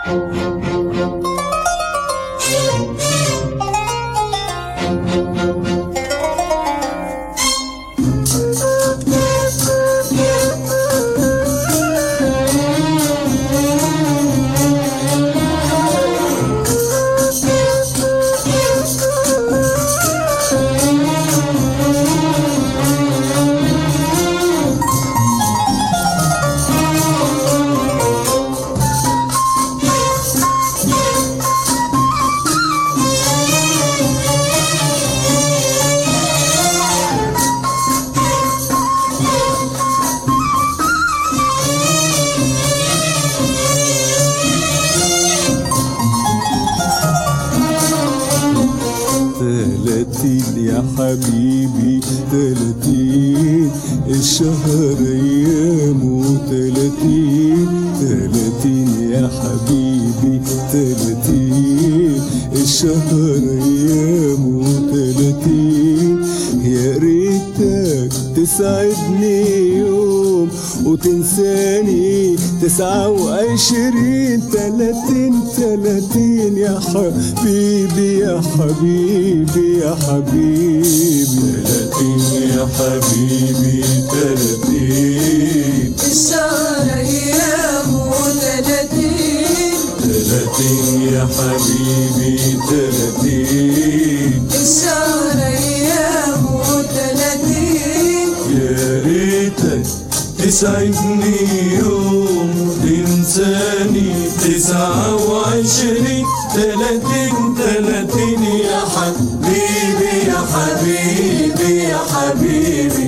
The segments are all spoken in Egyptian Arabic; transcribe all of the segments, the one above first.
تلاتين يا حبيبي تلاتين الشهر ايامه تلاتين تلاتين يا حبيبي تلاتين الشهر ايامه تلاتين يا ريتك تسعدني يوم وتنساني تسعة وعشرين تلاتين تلاتين يا حبيبي يا حبيبي يا حبيبي تلاتين يا حبيبي تلاتين الشهر أيامه تلاتين تلاتين يا حبيبي تلاتين الشهر أيامه تلاتين يا ريتك تسعدني يوم تنساني تسعة وعشرين تلاتين تلاتين يا حبيبي يا حبيبي يا حبيبي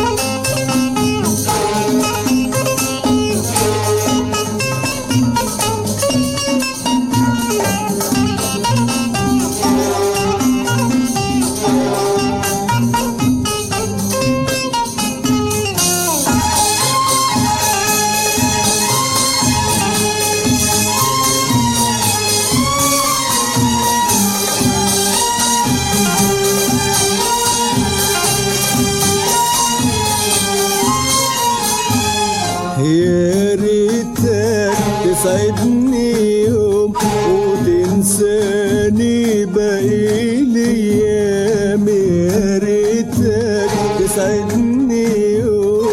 يا ريتك تسعدني يوم وتنساني باقي الايام يا ريتك تسعدني يوم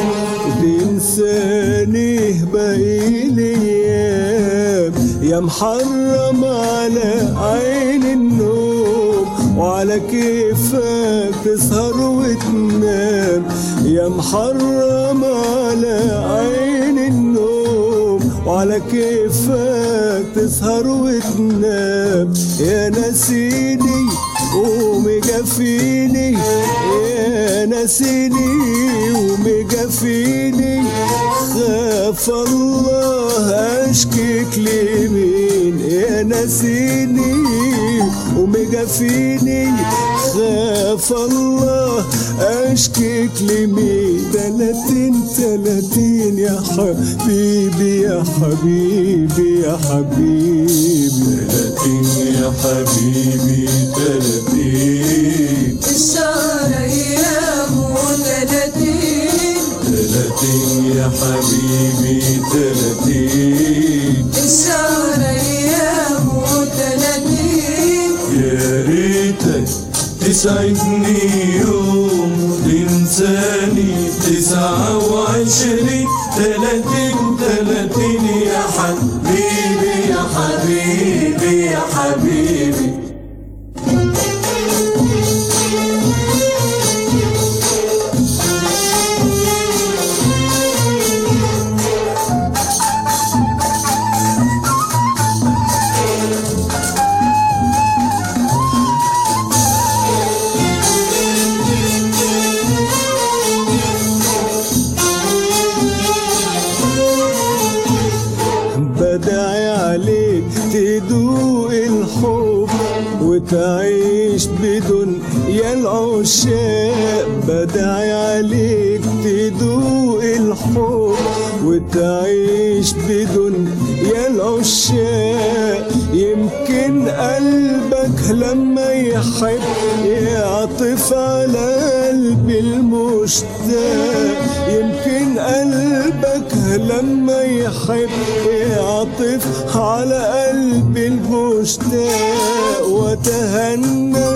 وتنساني باقي الايام يا محرم على عين النوم وعلى كيفك تسهر وتنام يا محرم على عين النوم وعلى كيفك تسهر وتنام يا نسيني ومجفيني يا نسيني ومجفيني خاف الله اشكيك لمين يا نسيني ومجفيني خاف الله اشكيك لمين تلاتين تلاتين يا حبيبي يا حبيبي يا حبيبي تلاتين يا حبيبي تلاتين الشهر أيامه تلاتين تلاتين يا حبيبي تلاتين الشهر أيامه تلاتين يا ريتك تسعدني يوم تنساني تسعة وعشرين تلاتين تلاتين يا حبيبي يا حبيبي يا حبيبي بدعي عليك تدوق الحب وتعيش بدون يا العشاق بدعي عليك تدوق الحب وتعيش بدون يا العشاق يمكن قلبك لما يحب يعطف على قلبي المشتاق يمكن قلبك لما يحب يعطف على قلب المشتاق وتهنى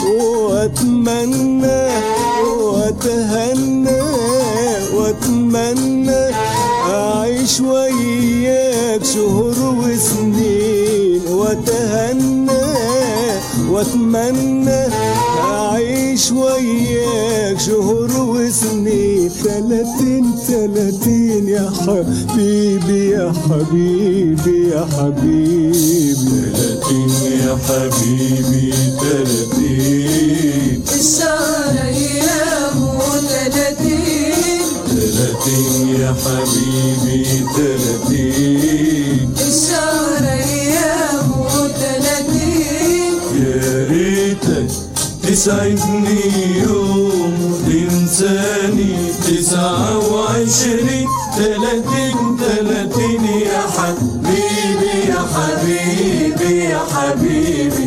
واتمنى واتهنى واتمنى اعيش وياك شهور وسنين واتهنى واتمنى اعيش وياك شهور وسنين تلاتين تلاتين يا حبيبي يا حبيبي يا حبيبي تلاتين يا حبيبي تلاتين الشهر أيامه تلاتين تلاتين يا حبيبي تلاتين الشهر أيامه تلاتين يا ريتك تسعدني يوم تنساني تسعة وعشرين تلاتين تلاتين يا حبيبي يا حبيبي يا حبيبي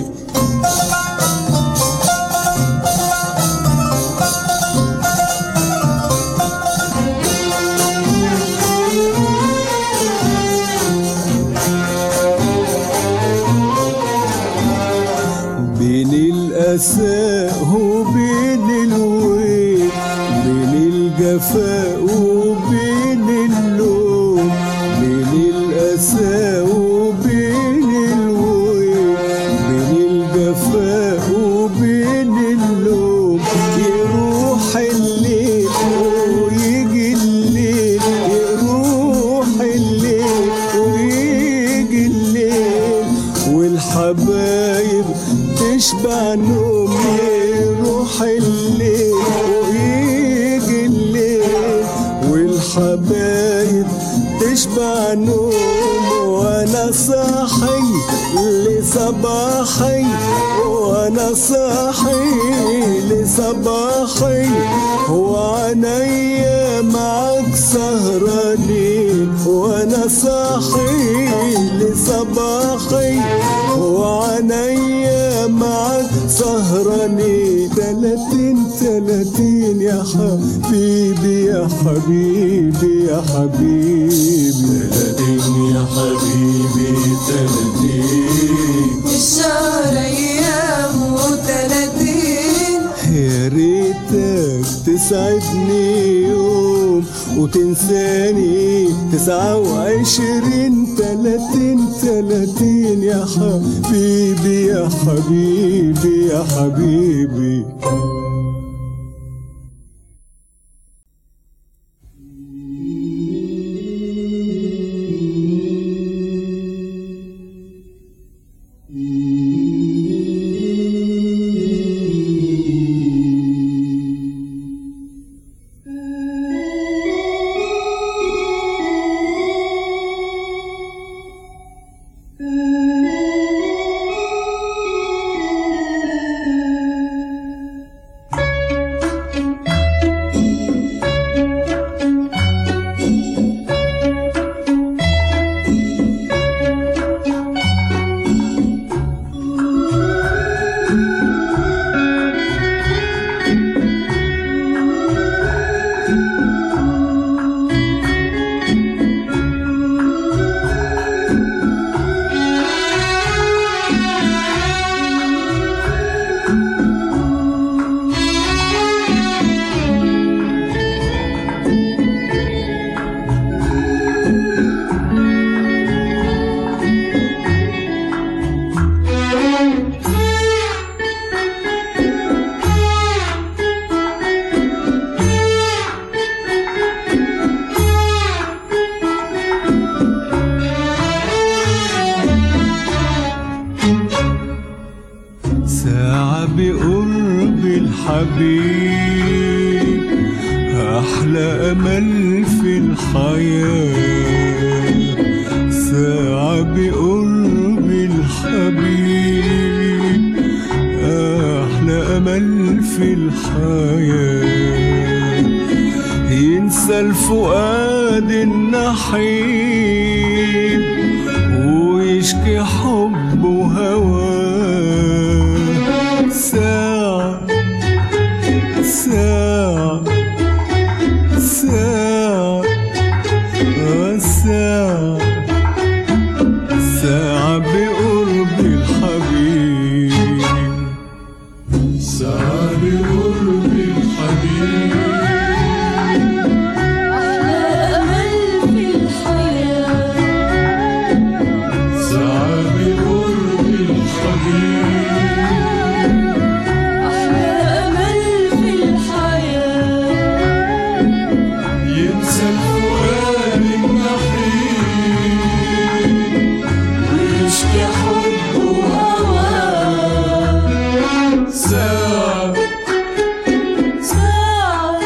بين الأساء وبين الويل بين الجفاء وبين اللوم بين الأساء وبين الويل بين الجفاء وبين اللوم يروح الليل ويجي الليل يروح الليل ويجي الليل والحبايب تشبع نوم يروح الليل ويجي الليل والحبايب تشبع نوم وانا صاحي لصباحي وانا صاحي لصباحي وعينيا معك سهرانين وانا صاحي لصباحي وعينيا معك سهرانين تلاتين تلاتين يا حبيبي يا حبيبي يا حبيبي تلاتين يا حبيبي تلاتين الشهر أيامه تلاتين يا ريتك تسعدني يوم وتنساني تسعة وعشرين تلاتين تلاتين يا حبيبي يا حبيبي يا حبيبي ساعة بقرب الحبيب أحلى أمل في الحياة ساعة بقرب الحبيب أحلى أمل في الحياة ينسى الفؤاد النحيب ويشكي حب وهواه ساعة ساعة ساعة ويشكي حب وهواه ساعة ساعة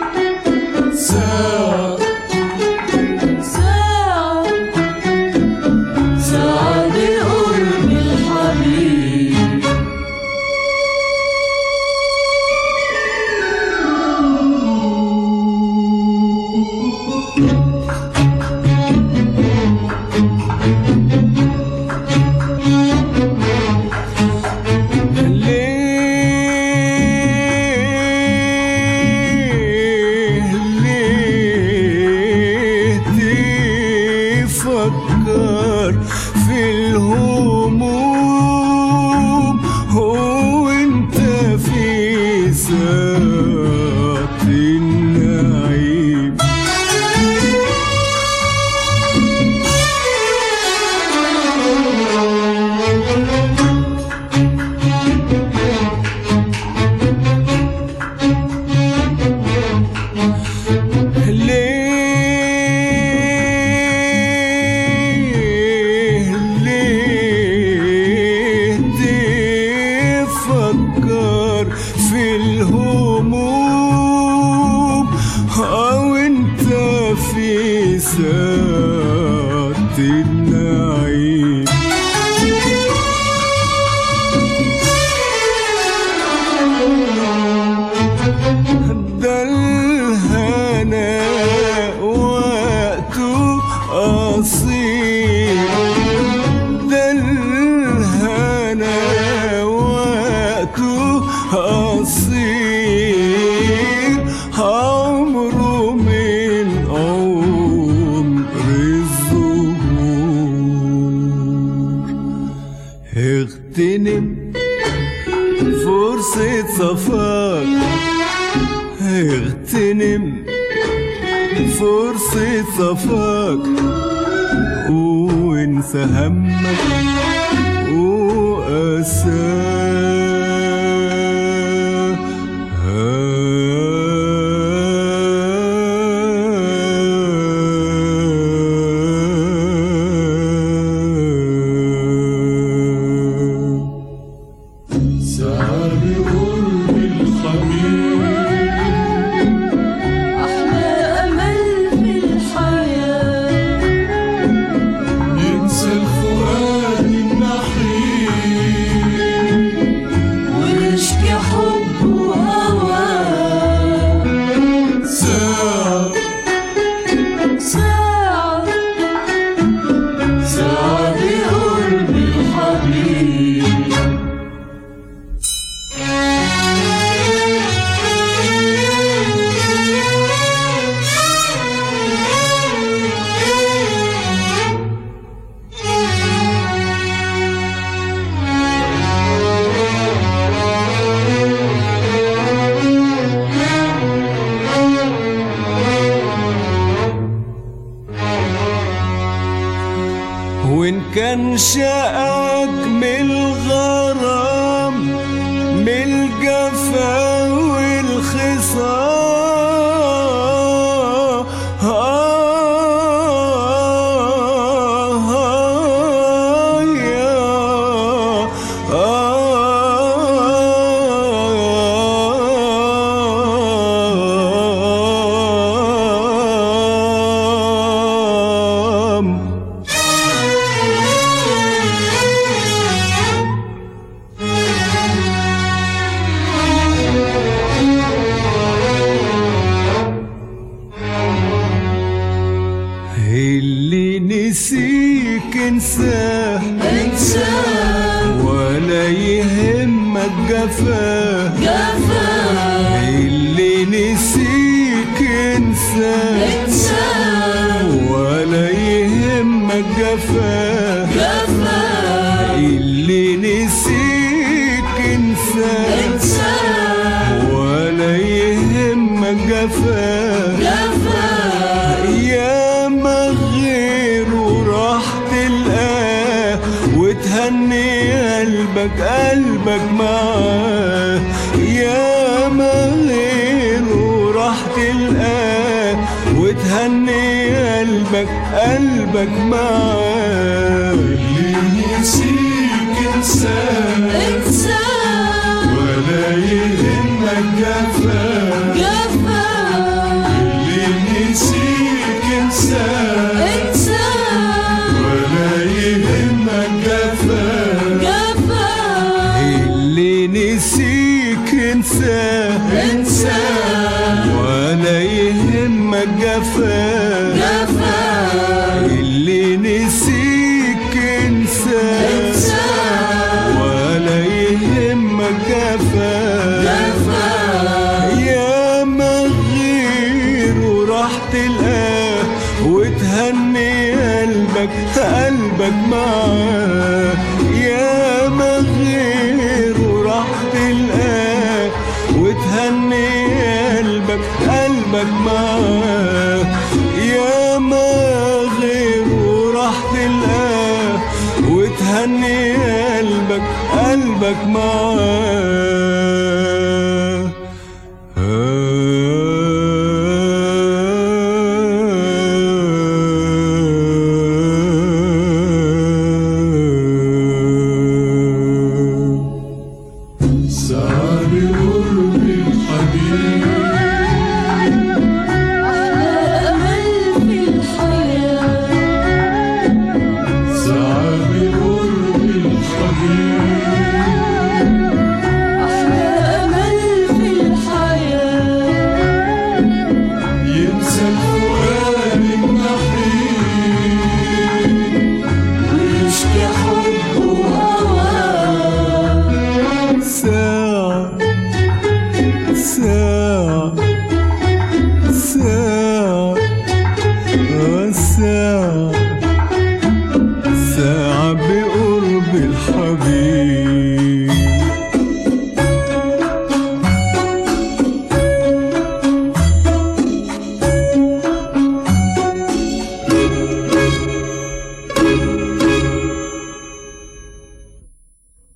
ساعة ساعة ساعة لقرب الحبيب ليه ليه تفكر في الهموم هو انت في ساعة النعيم ليه ليه تفكر في الهموم او انت في ساعة النعيم ده الهنا وقته قصير ده الهنا وقته قصير عمره من عمر الزهور اغتنم فرصة صفاك اغتنم فرصة صفاك وانسى همك وأساك ساعة لقرب الحبيب أحلى أمل في الحياة ننسى الفؤاد النحيب ونشكي حب وهواه ساعة ساعة ساعة لقرب الحبيب وإن كان شقك من الغرام من الجفا والخصام اللي نسيك انساه انساه ولا يهمك جفاه جفاه اللي نسيك انساه انساه ولا يهمك جفاه جفاه اللي نسيك انساه انساه ولا يهمك جفاه جفاه يا ما غيره راح تلقاه وتهني قلبك قلبك معاه يا ما غيره راح تلقاه وتهني قلبك قلبك معاه اللي انساه انساه ولا يهمك جفاه جفاه اللي نسيك انساه انساه ولا يهمك جفاه جفاه اللي نسيك انساه انساه ولا يهمك جفاه جفاه اللي نسيك انساه انساه ولا يهمك جفاه جفاه يا مغير وراح تلقاه وتهني قلبك قلبك معاه يا مغير وراح تلقاه وتهني قلبك قلبك معاه يا مغير وراح تلقاه وتهني قلبك قلبك معاه